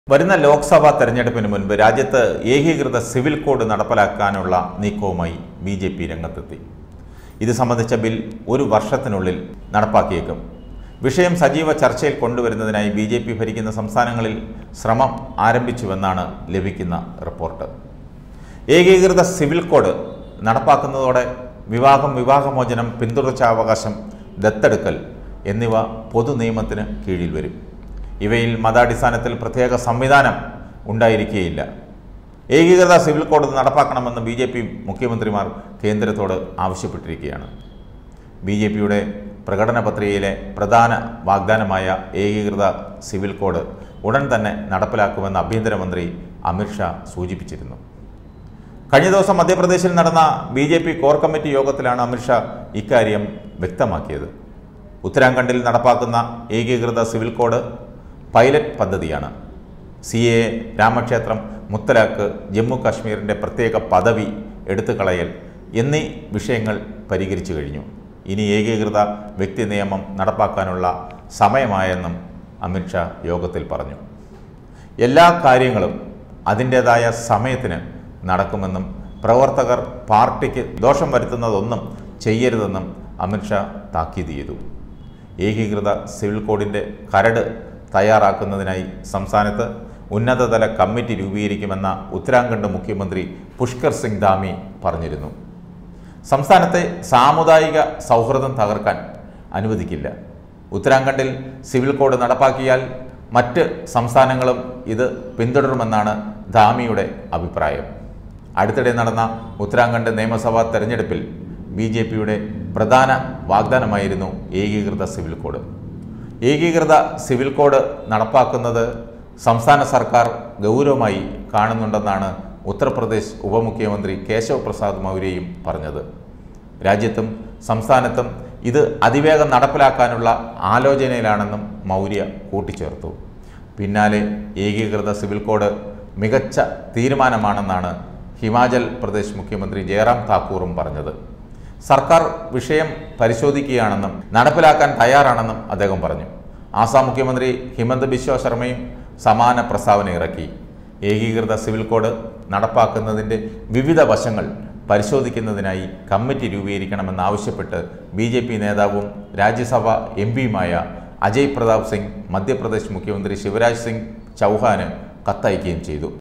വരുന്ന ലോക്സഭാ തെരഞ്ഞെടുപ്പിന് മുൻപ് രാജ്യത്ത് ഏകീകൃത സിവിൽ കോഡ് നടപ്പിലാക്കാനുള്ള നീക്കവുമായി ബി ജെ പി രംഗത്തെത്തി ഇത് സംബന്ധിച്ച ബിൽ ഒരു വർഷത്തിനുള്ളിൽ നടപ്പാക്കിയേക്കും വിഷയം സജീവ ചർച്ചയിൽ കൊണ്ടുവരുന്നതിനായി ബി ജെ പി ഭരിക്കുന്ന സംസ്ഥാനങ്ങളിൽ ശ്രമം ആരംഭിച്ചുവെന്നാണ് ലഭിക്കുന്ന റിപ്പോർട്ട് ഏകീകൃത സിവിൽ കോഡ് നടപ്പാക്കുന്നതോടെ വിവാഹം വിവാഹമോചനം പിന്തുടർച്ചാവകാശം ദത്തെടുക്കൽ എന്നിവ പൊതു നിയമത്തിന് കീഴിൽ വരും ഇവയിൽ മതാടിസ്ഥാനത്തിൽ പ്രത്യേക സംവിധാനം ഉണ്ടായിരിക്കുകയില്ല ഏകീകൃത സിവിൽ കോഡ് നടപ്പാക്കണമെന്ന് ബി ജെ പി മുഖ്യമന്ത്രിമാർ കേന്ദ്രത്തോട് ആവശ്യപ്പെട്ടിരിക്കുകയാണ് ബി ജെ പിയുടെ പ്രകടന പത്രികയിലെ പ്രധാന വാഗ്ദാനമായ ഏകീകൃത സിവിൽ കോഡ് ഉടൻ തന്നെ നടപ്പിലാക്കുമെന്ന് ആഭ്യന്തരമന്ത്രി അമിത്ഷാ സൂചിപ്പിച്ചിരുന്നു കഴിഞ്ഞ ദിവസം മധ്യപ്രദേശിൽ നടന്ന B J P core committee യോഗത്തിലാണ് അമിത്ഷാ ഇക്കാര്യം വ്യക്തമാക്കിയത് ഉത്തരാഖണ്ഡിൽ നടപ്പാക്കുന്ന ഏകീകൃത സിവിൽ കോഡ് പൈലറ്റ് പദ്ധതിയാണ് സി എ രാമക്ഷേത്രം മുത്തലാഖ് ജമ്മു കാശ്മീരിൻ്റെ പ്രത്യേക പദവി എടുത്തുകളയൽ എന്നീ വിഷയങ്ങൾ പരിഹരിച്ചു കഴിഞ്ഞു ഇനി ഏകീകൃത വ്യക്തി നിയമം നടപ്പാക്കാനുള്ള സമയമായെന്നും അമിത്ഷാ യോഗത്തിൽ പറഞ്ഞു എല്ലാ കാര്യങ്ങളും അതിൻ്റേതായ സമയത്തിന് നടക്കുമെന്നും പ്രവർത്തകർ പാർട്ടിക്ക് ദോഷം വരുത്തുന്നതൊന്നും ചെയ്യരുതെന്നും അമിത്ഷാ താക്കീത് ചെയ്തു ഏകീകൃത സിവിൽ കോഡിൻ്റെ കരട് തയ്യാറാക്കുന്നതിനായി സംസ്ഥാനത്ത് ഉന്നതതല കമ്മിറ്റി രൂപീകരിക്കുമെന്ന ഉത്തരാഖണ്ഡ് മുഖ്യമന്ത്രി പുഷ്കർ സിംഗ് ധാമി പറഞ്ഞിരുന്നു സംസ്ഥാനത്തെ സാമുദായിക സൗഹൃദം തകർക്കാൻ അനുവദിക്കില്ല ഉത്തരാഖണ്ഡിൽ സിവിൽ കോഡ് നടപ്പാക്കിയാൽ മറ്റ് സംസ്ഥാനങ്ങളും ഇത് പിന്തുടരുമെന്നാണ് ധാമിയുടെ അഭിപ്രായം അടുത്തിടെ നടന്ന ഉത്തരാഖണ്ഡ് നിയമസഭാ തെരഞ്ഞെടുപ്പിൽ ബി ജെ പിയുടെ പ്രധാന വാഗ്ദാനമായിരുന്നു ഏകീകൃത സിവിൽ കോഡ് ഏകീകൃത സിവിൽ കോഡ് നടപ്പാക്കുന്നത് സംസ്ഥാന സർക്കാർ ഗൗരവമായി കാണുന്നുണ്ടെന്നാണ് ഉത്തർപ്രദേശ് ഉപമുഖ്യമന്ത്രി കേശവ് പ്രസാദ് മൗര്യയും പറഞ്ഞത് രാജ്യത്തും സംസ്ഥാനത്തും ഇത് അതിവേഗം നടപ്പിലാക്കാനുള്ള ആലോചനയിലാണെന്നും മൗര്യ കൂട്ടിച്ചേർത്തു പിന്നാലെ ഏകീകൃത സിവിൽ കോഡ് മികച്ച തീരുമാനമാണെന്നാണ് ഹിമാചൽ പ്രദേശ് മുഖ്യമന്ത്രി ജയറാം താക്കൂറും പറഞ്ഞത് സർക്കാർ വിഷയം പരിശോധിക്കുകയാണെന്നും നടപ്പിലാക്കാൻ തയ്യാറാണെന്നും അദ്ദേഹം പറഞ്ഞു ആസാം മുഖ്യമന്ത്രി ഹിമന്ത് ബിശ്വ ശർമ്മയും സമാന പ്രസ്താവന ഇറക്കി ഏകീകൃത സിവിൽ കോഡ് നടപ്പാക്കുന്നതിൻ്റെ വിവിധ വശങ്ങൾ പരിശോധിക്കുന്നതിനായി കമ്മിറ്റി രൂപീകരിക്കണമെന്നാവശ്യപ്പെട്ട് ബി ജെ പി നേതാവും രാജ്യസഭ എം പിയുമായ അജയ് പ്രതാപ് സിംഗ് മധ്യപ്രദേശ് മുഖ്യമന്ത്രി ശിവരാജ് സിംഗ് ചൗഹാന് കത്തയക്കുകയും ചെയ്തു